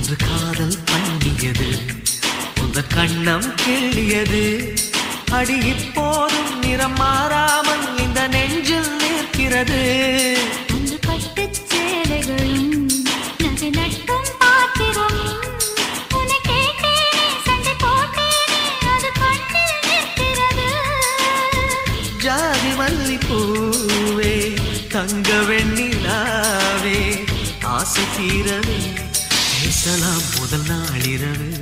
அன்று காதல் பண்ணியது உங்க கண்ணம் கிள்ளியது அடி இப்போதும் நிறம் மாறாமல் இந்த நெஞ்சில் நிற்கிறது அன்று பட்டுச் சேலைகளும் நகை நட்டும் பாத்திரம் உன்னை கேட்டேனே சண்டை போட்டேனே அது கண்ணில் நிற்கிறது ஜாதி மல்லி பூவே தங்க வெண்ணிலாவே ஆசை தீரவே பேசலாம் முதல் நாளிரவு